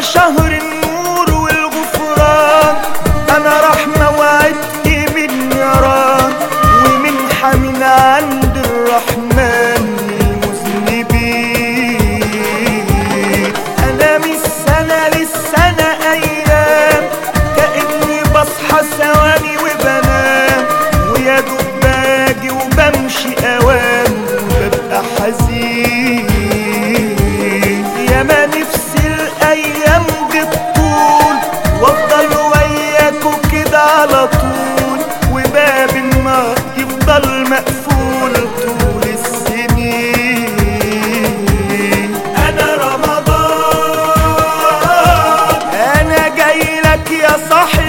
شهر النور والغفران انا رحمة وعدت بالنيران ومنحة من عند الرحمن للمذنبين انا من السنة للسنة ايام كأني بصحى ثواني وبنام ويا دوب باجي وبمشي اوام وببقى حزين يا ما نفسي الايام بتطول وافضل وياكوا كده على طول وباب النار يفضل مقفول طول السنين انا رمضان انا جاي لك يا صاحبي